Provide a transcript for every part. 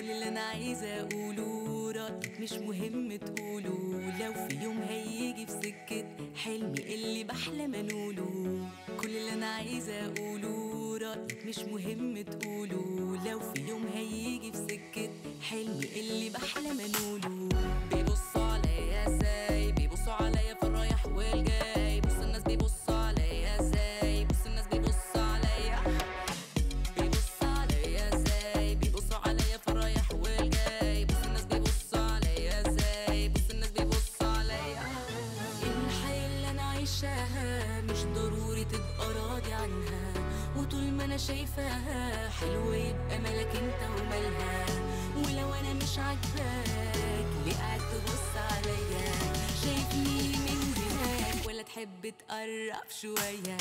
كل اللي انا عايزه اقوله رايك مش مهم تقوله لو في يوم هيجي في سكه حلمي اللي بحلم انوله كل اللي انا عايزه اقوله رايك مش مهم تقوله لو في يوم هيجي في سكه حلمي اللي بحلم انوله بيبصوا عليا ازاي بيبصوا عليا في الرايح والجاي بص الناس بيبصوا عليا ازاي بص الناس بيبصوا عليا بيبصوا عليا ازاي بيبصوا عليا في الرايح والجاي بص الناس بيبصوا عليا ازاي بص الناس بيبصوا عليا الحياة اللي انا عايشاها مش ضروري تبقى راضي عنها وطول ما انا شايفاها حلو يبقى مالك انت ومالها ولو انا مش عاجباك ليه قاعد تبص عليا شايفني من هناك ولا تحب تقرب شويه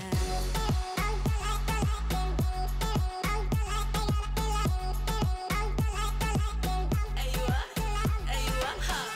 ايوه ايوه ها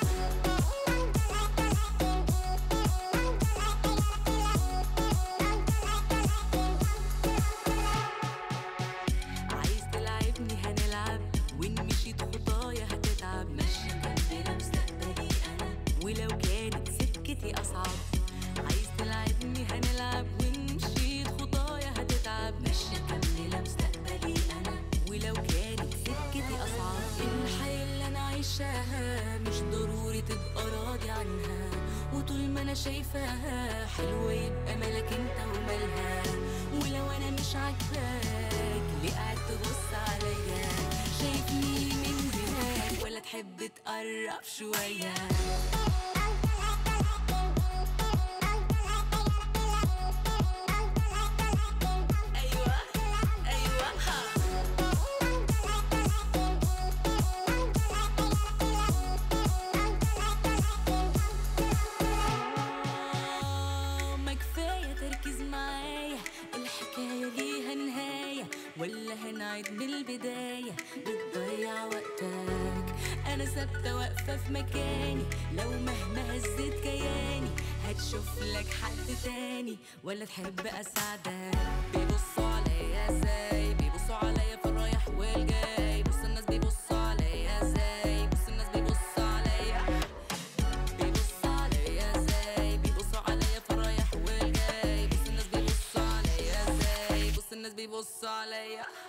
عايز تلعبني هنلعب وان مشيت خطايا هتتعب ماشية مكملة مستقبلي انا ولو كانت سكتي اصعب عايز تلعبني هنلعب وان مشيت خطايا هتتعب ماشية مكملة مستقبلي انا ولو كانت سكتي اصعب الحياة اللي انا عايشاها مش ضروري تبقى راضي عنها وطول ما انا شايفاها حلوة يبقى مالك انت ومالها ولو انا مش عاجباك ليه قاعد تبص عليا شايفني من هناك ولا تحب تقرب شويه ايوه ايوه ها آه، ما كفاية تركيز معايا الحكاية ليها نهاية ولا هنعيد من البداية بتضيع وقتك أنا ثابتة واقفة في مكاني لو مهما هزيت كياني هتشوف لك حد تاني ولا تحب أساعدك بيبصوا عليا ازاي بيبصوا عليا في الرايح والجاي بص الناس بيبصوا عليا ازاي بص الناس بيبصوا عليا بيبصوا عليا ازاي بيبصوا عليا في الرايح والجاي بص الناس بيبصوا عليا ازاي بص الناس بيبصوا عليا